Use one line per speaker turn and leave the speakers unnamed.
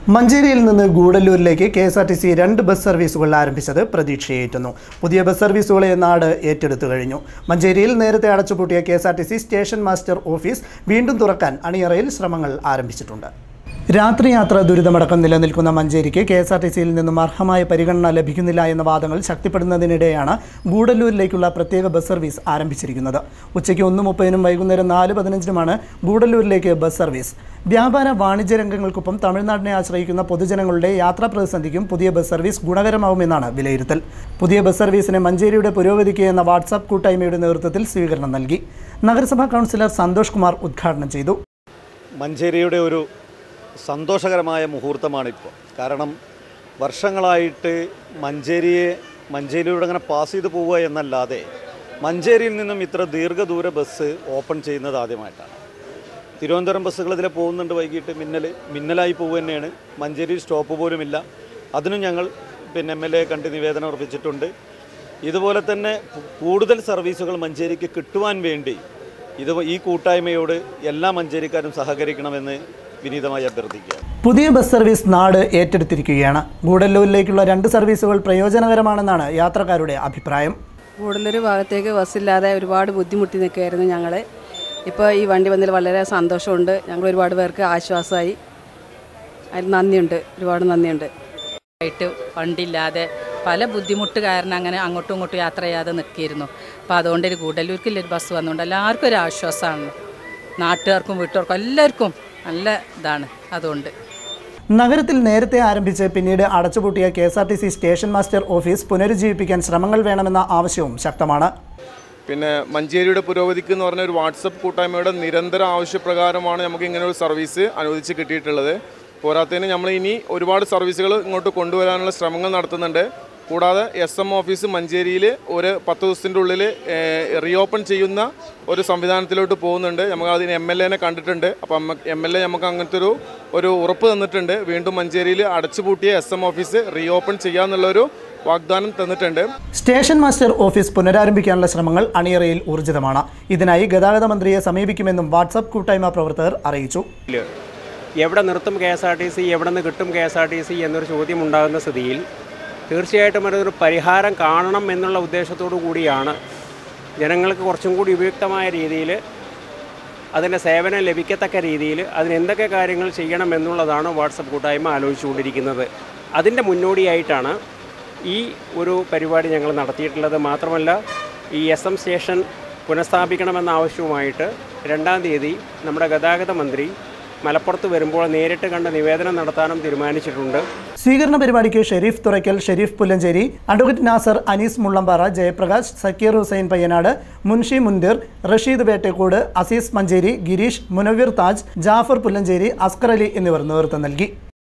മഞ്ചേരിയിൽ നിന്ന് ഗൂഡല്ലൂരിലേക്ക് K S R T C രണ്ട് ബസ് സർവീസുകൾ ആരംഭിച്ചത് പ്രതീക്ഷയേറ്റുന്നു പുതിയ ബസ് സർവീസുകളെ നാട് ഏറ്റെടുത്തു കഴിഞ്ഞു മഞ്ചേരിയിൽ നേരത്തെ അടച്ചുപൂട്ടിയ K S R T C station master office വീണ്ടും തുറക്കാൻ അണിയറയിൽ ശ്രമങ്ങൾ ആരംഭിച്ചിട്ടുണ്ട് രാത്രി യാത്ര ദുരിതമടക്കം നിലനിൽക്കുന്ന മഞ്ചേരിക്ക് കെ എസ് ആർ ടി സിയിൽ നിന്നും അർഹമായ പരിഗണന ലഭിക്കുന്നില്ല എന്ന വാദങ്ങൾ ശക്തിപ്പെടുന്നതിനിടെയാണ് ഗൂഡല്ലൂരിലേക്കുള്ള പ്രത്യേക ബസ് സർവീസ് ആരംഭിച്ചിരിക്കുന്നത് ഉച്ചയ്ക്ക് ഒന്ന് മുപ്പതിനും വൈകുന്നേരം നാല് പതിനഞ്ചിനുമാണ് ഗൂഡല്ലൂരിലേക്ക് ബസ് സർവീസ് വ്യാപാര വാണിജ്യ രംഗങ്ങൾക്കൊപ്പം തമിഴ്നാടിനെ ആശ്രയിക്കുന്ന പൊതുജനങ്ങളുടെ യാത്രാ പ്രതിസന്ധിക്കും പുതിയ ബസ് സർവീസ് ഗുണകരമാവുമെന്നാണ് വിലയിരുത്തൽ പുതിയ ബസ് സർവീസിന് മഞ്ചേരിയുടെ പുരോഗതിക്ക് എന്ന വാട്സാപ്പ് കൂട്ടായ്മയുടെ നേതൃത്വത്തിൽ സ്വീകരണം നൽകി നഗരസഭാ കൗൺസിലർ സന്തോഷ് കുമാർ ഉദ്ഘാടനം ചെയ്തു
മഞ്ചേരിയുടെ ഒരു സന്തോഷകരമായ മുഹൂർത്തമാണിപ്പോൾ കാരണം വർഷങ്ങളായിട്ട് മഞ്ചേരിയെ മഞ്ചേരിയിലൂടെ അങ്ങനെ പാസ് ചെയ്ത് പോവുക എന്നല്ലാതെ മഞ്ചേരിയിൽ നിന്നും ഇത്ര ദീർഘദൂര ബസ് ഓപ്പൺ ചെയ്യുന്നത് ആദ്യമായിട്ടാണ് തിരുവനന്തപുരം ബസ്സുകൾ ഇതിലെ പോകുന്നുണ്ട് വൈകിട്ട് മിന്നൽ മിന്നലായി പോവുക തന്നെയാണ് മഞ്ചേരി സ്റ്റോപ്പ് പോലുമില്ല അതിനും ഞങ്ങൾ പിന്നെ എം എൽ എ കണ്ട് നിവേദനം അർപ്പിച്ചിട്ടുണ്ട് ഇതുപോലെ തന്നെ കൂടുതൽ സർവീസുകൾ മഞ്ചേരിക്ക് കിട്ടുവാൻ വേണ്ടി ഇത് ഈ കൂട്ടായ്മയോട് എല്ലാ മഞ്ചേരിക്കാരും സഹകരിക്കണമെന്ന് വിനീതമായി അഭ്യർത്ഥിക്കുക
പുതിയ ബസ് സർവീസ് നാട് ഏറ്റെടുത്തിരിക്കുകയാണ് ഗൂഡല്ലൂരിലേക്കുള്ള രണ്ട് സർവീസുകൾ പ്രയോജനകരമാണെന്നാണ് യാത്രക്കാരുടെ അഭിപ്രായം
കൂടുതലൊരു ഭാഗത്തേക്ക് ബസ്സില്ലാതെ ഒരുപാട് ബുദ്ധിമുട്ടി നിൽക്കുകയായിരുന്നു ഞങ്ങൾ ഇപ്പോൾ ഈ വണ്ടി വന്നതിൽ വളരെ സന്തോഷമുണ്ട് ഞങ്ങൾ ഒരുപാട് പേർക്ക് ആശ്വാസമായി അതിൽ നന്ദിയുണ്ട് ഒരുപാട് നന്ദിയുണ്ട്
ആയിട്ട് വണ്ടിയില്ലാതെ പല ബുദ്ധിമുട്ട് കാരണം അങ്ങനെ അങ്ങോട്ടും ഇങ്ങോട്ടും യാത്ര ചെയ്യാതെ നിൽക്കിയിരുന്നു അപ്പോൾ അതുകൊണ്ട് ഒരു ഗൂഡല്ലൂർക്കില്ല ഒരു ബസ് വന്നുകൊണ്ട് എല്ലാവർക്കും ഒരു ആശ്വാസമാണ് നാട്ടുകാർക്കും വീട്ടുകാർക്കും എല്ലാവർക്കും നല്ല ഇതാണ് അതുകൊണ്ട്
നഗരത്തിൽ നേരത്തെ ആരംഭിച്ച് പിന്നീട് അടച്ചുപൂട്ടിയ K S R T C station master office പുനരുജ്ജീവിപ്പിക്കാൻ ശ്രമങ്ങൾ വേണമെന്ന ആവശ്യവും ശക്തമാണ്
പിന്നെ മഞ്ചേരിയുടെ പുരോഗതിക്ക് എന്ന് പറഞ്ഞ ഒരു വാട്സപ്പ് കൂട്ടായ്മയുടെ നിരന്തര ആവശ്യപ്രകാരമാണ് നമുക്ക് ഇങ്ങനെ ഒരു സർവീസ് അനുവദിച്ച് കിട്ടിയിട്ടുള്ളത് പോരാത്തതിന് നമ്മൾ ഇനി ഒരുപാട് സർവീസുകൾ ഇങ്ങോട്ട് കൊണ്ടുവരാനുള്ള ശ്രമങ്ങൾ നടത്തുന്നുണ്ട് കൂടാതെ എസ് എം ഓഫീസ് മഞ്ചേരിയിൽ ഒരു പത്ത് ദിവസത്തിൻ്റെ ഉള്ളിൽ റീഓപ്പൺ ചെയ്യുന്ന ഒരു സംവിധാനത്തിലോട്ട് പോകുന്നുണ്ട് നമുക്ക് അതിന് എം എൽ എനെ കണ്ടിട്ടുണ്ട് അപ്പം എം എൽ എ നമുക്ക് അങ്ങനത്തെ ഒരു ഒരു ഉറപ്പ് തന്നിട്ടുണ്ട് വീണ്ടും മഞ്ചേരിയിൽ അടച്ചുപൂട്ടിയ എസ് എം ഓഫീസ് റീഓപ്പൺ ചെയ്യാന്നുള്ളൊരു വാഗ്ദാനം തന്നിട്ടുണ്ട്
സ്റ്റേഷൻ മാസ്റ്റർ ഓഫീസ് പുനരാരംഭിക്കാനുള്ള ശ്രമങ്ങൾ അണിയറയിൽ ഊർജിതമാണ് ഇതിനായി ഗതാഗത മന്ത്രിയെ സമീപിക്കുമെന്നും വാട്സാപ്പ് കൂട്ടായ്മ പ്രവർത്തകർ അറിയിച്ചു
എവിടെ നിർത്തും K S R T C എവിടെ നിന്ന് കിട്ടും K S R T C എന്നൊരു ചോദ്യം ഉണ്ടാകുന്ന സ്ഥിതിയിൽ തീർച്ചയായിട്ടും അതൊരു പരിഹാരം കാണണം എന്നുള്ള ഉദ്ദേശത്തോടു കൂടിയാണ് ജനങ്ങൾക്ക് കുറച്ചും കൂടി ഉപയുക്തമായ രീതിയിൽ അതിൻ്റെ സേവനം ലഭിക്കത്തക്ക രീതിയിൽ അതിന് എന്തൊക്കെ കാര്യങ്ങൾ ചെയ്യണം എന്നുള്ളതാണ് വാട്സപ്പ് കൂട്ടായ്മ ആലോചിച്ചുകൊണ്ടിരിക്കുന്നത് അതിൻ്റെ മുന്നോടിയായിട്ടാണ് ഈ ഒരു പരിപാടി ഞങ്ങൾ നടത്തിയിട്ടുള്ളത് മാത്രമല്ല ഈ എസ് എം സ്റ്റേഷൻ പുനഃസ്ഥാപിക്കണമെന്ന ആവശ്യവുമായിട്ട് രണ്ടാം തീയതി നമ്മുടെ ഗതാഗത മന്ത്രി മലപ്പുറത്ത് വരുമ്പോൾ നേരിട്ട് കണ്ട് നിവേദനം നടത്താനും തീരുമാനിച്ചിട്ടുണ്ട്
സ്വീകരണ പരിപാടിക്ക് ഷെരീഫ് തുറയ്ക്കൽ ഷെരീഫ് പുല്ലഞ്ചേരി അഡ്വക്കേറ്റ് നാസർ അനീസ് മുള്ളമ്പാറ ജയപ്രകാശ് സക്കീർ ഹുസൈൻ പയ്യനാട് മുൻഷി മുൻദിർ റഷീദ് വേട്ടേക്കോട് അസീസ് മഞ്ചേരി ഗിരീഷ് മുനവീർ താജ് ജാഫർ പുല്ലഞ്ചേരി അസ്കർ അലി എന്നിവർ നേതൃത്വം നൽകി